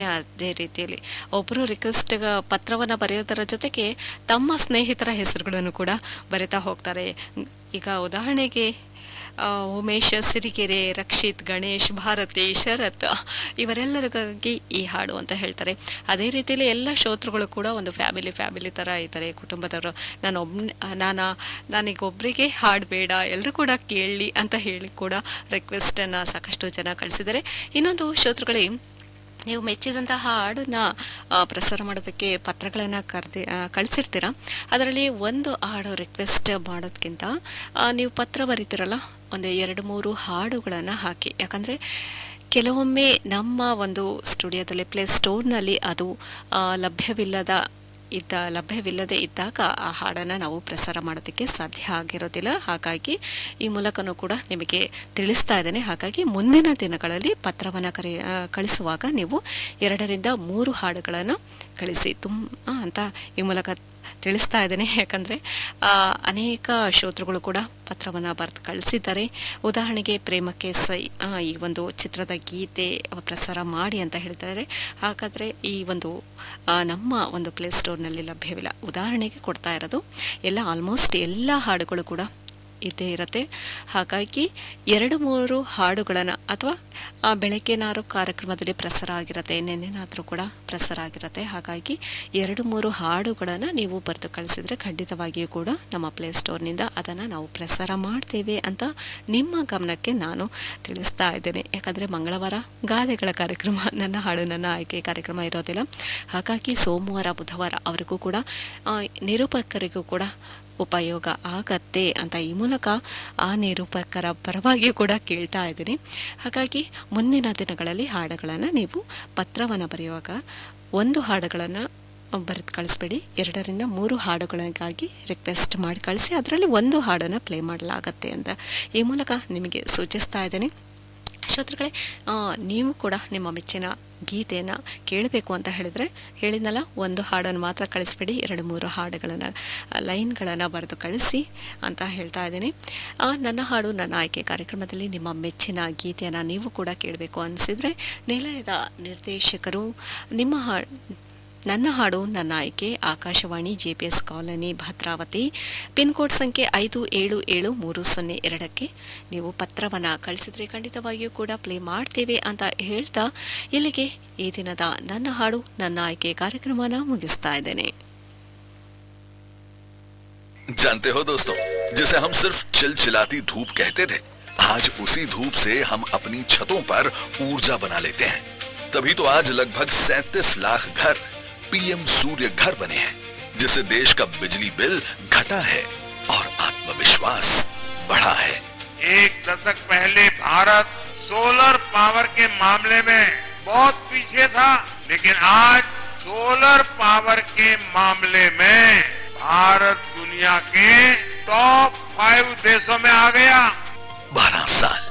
ಅದೇ ರೀತಿಯಲ್ಲಿ ಒಬ್ಬರು ರಿಕ್ವೆಸ್ಟ್ ಪತ್ರವನ್ನು ಬರೆಯೋದರ ಜೊತೆಗೆ ತಮ್ಮ ಸ್ನೇಹಿತರ ಹೆಸರುಗಳನ್ನು ಕೂಡ ಬರಿತಾ ಹೋಗ್ತಾರೆ ಈಗ ಉದಾಹರಣೆಗೆ ಆ, ಉಮೇಶ್ ಸಿರಿಗೆರೆ ರಕ್ಷಿತ್ ಗಣೇಶ್ ಭಾರತಿ ಶರತ್ ಇವರೆಲ್ಲರಿಗಾಗಿ ಈ ಹಾಡು ಅಂತ ಹೇಳ್ತಾರೆ ಅದೇ ರೀತಿಯಲ್ಲಿ ಎಲ್ಲ ಶ್ರೋತೃಗಳು ಕೂಡ ಒಂದು ಫ್ಯಾಮಿಲಿ ಫ್ಯಾಮಿಲಿ ಥರ ಇದ್ದಾರೆ ಕುಟುಂಬದವರು ನಾನು ಒಬ್ ನಾನು ನನಗೆ ಒಬ್ಬರಿಗೆ ಹಾಡು ಬೇಡ ಎಲ್ಲರೂ ಕೂಡ ಕೇಳಲಿ ಅಂತ ಹೇಳಿ ಕೂಡ ರಿಕ್ವೆಸ್ಟನ್ನು ಸಾಕಷ್ಟು ಜನ ಕಳಿಸಿದ್ದಾರೆ ಇನ್ನೊಂದು ಶ್ರೋತೃಗಳೇ ನೀವು ಮೆಚ್ಚಿದಂತಹ ಹಾಡನ್ನ ಆ, ಪ್ರಸಾರ ಮಾಡೋದಕ್ಕೆ ಪತ್ರಗಳನ್ನು ಕರೆದಿ ಕಳಿಸಿರ್ತೀರ ಅದರಲ್ಲಿ ಒಂದು ಹಾಡು ರಿಕ್ವೆಸ್ಟ್ ಮಾಡೋದಕ್ಕಿಂತ ಆ, ನೀವು ಪತ್ರ ಬರೀತಿರಲ್ಲ ಒಂದು ಎರಡು ಮೂರು ಹಾಡುಗಳನ್ನು ಹಾಕಿ ಯಾಕಂದರೆ ಕೆಲವೊಮ್ಮೆ ನಮ್ಮ ಒಂದು ಸ್ಟುಡಿಯೋದಲ್ಲಿ ಪ್ಲೇ ಸ್ಟೋರ್ನಲ್ಲಿ ಅದು ಆ, ಲಭ್ಯವಿಲ್ಲದ ಇದ್ದ ಲಭ್ಯವಿಲ್ಲದೆ ಇದ್ದಾಗ ಆ ಹಾಡನ್ನು ನಾವು ಪ್ರಸಾರ ಮಾಡೋದಕ್ಕೆ ಸಾಧ್ಯ ಆಗಿರೋದಿಲ್ಲ ಹಾಗಾಗಿ ಈ ಮೂಲಕನೂ ಕೂಡ ನಿಮಗೆ ತಿಳಿಸ್ತಾ ಇದ್ದೇನೆ ಹಾಗಾಗಿ ಮುಂದಿನ ದಿನಗಳಲ್ಲಿ ಪತ್ರವನ್ನು ಕರೆ ಆ, ಕಳಿಸುವಾಗ ನೀವು ಎರಡರಿಂದ ಮೂರು ಹಾಡುಗಳನ್ನು ಕಳಿಸಿ ತುಮ್ ಆ, ಅಂತ ಈ ಮೂಲಕ ತಿಳಿಸ್ತಾ ಇದ್ದೇನೆ ಯಾಕಂದರೆ ಅನೇಕ ಶ್ರೋತೃಗಳು ಕೂಡ ಪತ್ರವನ್ನು ಬರೆದು ಕಳಿಸಿದ್ದಾರೆ ಉದಾಹರಣೆಗೆ ಪ್ರೇಮಕ್ಕೆ ಸೈ ಆ, ಈ ಒಂದು ಚಿತ್ರದ ಗೀತೆ ಪ್ರಸಾರ ಮಾಡಿ ಅಂತ ಹೇಳ್ತಾರೆ ಹಾಗಾದರೆ ಈ ಒಂದು ಆ, ನಮ್ಮ ಒಂದು ಪ್ಲೇ ಸ್ಟೋರ್ನಲ್ಲಿ ಲಭ್ಯವಿಲ್ಲ ಉದಾಹರಣೆಗೆ ಕೊಡ್ತಾ ಇರೋದು ಎಲ್ಲ ಆಲ್ಮೋಸ್ಟ್ ಎಲ್ಲ ಹಾಡುಗಳು ಕೂಡ ಇದ್ದೇ ಇರುತ್ತೆ ಹಾಗಾಗಿ ಎರಡು ಮೂರು ಹಾಡುಗಳನ್ನು ಅಥವಾ ಬೆಳಗ್ಗೆನಾರು ಕಾರ್ಯಕ್ರಮದಲ್ಲಿ ಪ್ರಸಾರ ಆಗಿರುತ್ತೆ ನೆನ್ನೆನಾದರೂ ಕೂಡ ಪ್ರಸಾರ ಆಗಿರುತ್ತೆ ಹಾಗಾಗಿ ಎರಡು ಮೂರು ಹಾಡುಗಳನ್ನು ನೀವು ಬರೆದು ಕಳಿಸಿದರೆ ಖಂಡಿತವಾಗಿಯೂ ಕೂಡ ನಮ್ಮ ಪ್ಲೇ ಸ್ಟೋರ್ನಿಂದ ಅದನ್ನು ನಾವು ಪ್ರಸಾರ ಮಾಡ್ತೇವೆ ಅಂತ ನಿಮ್ಮ ಗಮನಕ್ಕೆ ನಾನು ತಿಳಿಸ್ತಾ ಇದ್ದೇನೆ ಯಾಕಂದರೆ ಮಂಗಳವಾರ ಗಾದೆಗಳ ಕಾರ್ಯಕ್ರಮ ನನ್ನ ಹಾಡು ನನ್ನ ಆಯ್ಕೆ ಕಾರ್ಯಕ್ರಮ ಇರೋದಿಲ್ಲ ಹಾಗಾಗಿ ಸೋಮವಾರ ಬುಧವಾರ ಅವರಿಗೂ ಕೂಡ ಆ, ನಿರೂಪಕರಿಗೂ ಕೂಡ ಉಪಯೋಗ ಆಗತ್ತೆ ಅಂತ ಈ ಮೂಲಕ ಆ ನಿರೂಪಕರ ಪರವಾಗಿಯೂ ಕೂಡ ಕೇಳ್ತಾ ಇದ್ದೀನಿ ಹಾಗಾಗಿ ಮುಂದಿನ ದಿನಗಳಲ್ಲಿ ಹಾಡುಗಳನ್ನು ನೀವು ಪತ್ರವನ್ನು ಬರೆಯುವಾಗ ಒಂದು ಹಾಡುಗಳನ್ನು ಬರೆದು ಕಳಿಸ್ಬೇಡಿ ಎರಡರಿಂದ ಮೂರು ಹಾಡುಗಳಿಗಾಗಿ ರಿಕ್ವೆಸ್ಟ್ ಮಾಡಿ ಕಳಿಸಿ ಅದರಲ್ಲಿ ಒಂದು ಹಾಡನ್ನು ಪ್ಲೇ ಮಾಡಲಾಗತ್ತೆ ಅಂತ ಈ ಮೂಲಕ ನಿಮಗೆ ಸೂಚಿಸ್ತಾ ಇದ್ದೇನೆ ಶ್ರೋತೃಗಳೇ ಆ, ನೀವು ಕೂಡ ನಿಮ್ಮ ಮೆಚ್ಚಿನ ಗೀತೆಯನ್ನು ಕೇಳಬೇಕು ಅಂತ ಹೇಳಿದರೆ ಹೇಳಿದ್ನಲ್ಲ ಒಂದು ಹಾಡನ್ನು ಮಾತ್ರ ಕಳಿಸ್ಬೇಡಿ ಎರಡು ಮೂರು ಹಾಡುಗಳನ್ನು ಲೈನ್ಗಳನ್ನು ಬರೆದು ಕಳಿಸಿ ಅಂತ ಹೇಳ್ತಾ ಇದ್ದೀನಿ ಆ, ನನ್ನ ಹಾಡು ನನ್ನ ಆಯ್ಕೆ ಕಾರ್ಯಕ್ರಮದಲ್ಲಿ ನಿಮ್ಮ ಮೆಚ್ಚಿನ ಗೀತೆಯನ್ನು ನೀವು ಕೂಡ ಕೇಳಬೇಕು ಅನಿಸಿದರೆ ನಿಲಯದ ನಿರ್ದೇಶಕರು ನಿಮ್ಮ ಹಾ ನನ್ನ ಹಾಡು ನನ್ನ ಆಯ್ಕೆ Akashvani J P S colony Bhadravati pin code ಸಂಖ್ಯೆ ಐದು ಏಳು ಏಳು ಮೂರು ಸೊನ್ನೆ ಎರಡಕ್ಕೆ ನೀವು ಪತ್ರವನ್ನು ಕಳಿಸಿದ್ರೆ ಖಂಡಿತವಾಗಿಯೂ ಕೂಡ ಪ್ಲೇ ಮಾಡ್ತೇವೆ ಅಂತ ಹೇಳ್ತಾ ಇಲ್ಲಿಗೆ ಈ ದಿನದ ನನ್ನ ಹಾಡು ನನ್ನ ಆಯ್ಕೆ ಕಾರ್ಯಕ್ರಮನ ಮುಗಿಸ್ತಾ ಇದ್ದೇನೆ जानते हो दोस्तों जिसे हम सिर्फ चिलचिलाती धूप कहते थे आज उसी धूप से हम अपनी छतों पर ऊर्जा बना लेते हैं तभी तो आज लगभग 37 लाख घर पीएम सूर्य घर बने हैं जिससे देश का बिजली बिल घटा है और आत्मविश्वास बढ़ा है एक दशक पहले भारत सोलर पावर के मामले में बहुत पीछे था लेकिन आज सोलर पावर के मामले में भारत दुनिया के टॉप फाइव देशों में आ गया बारह साल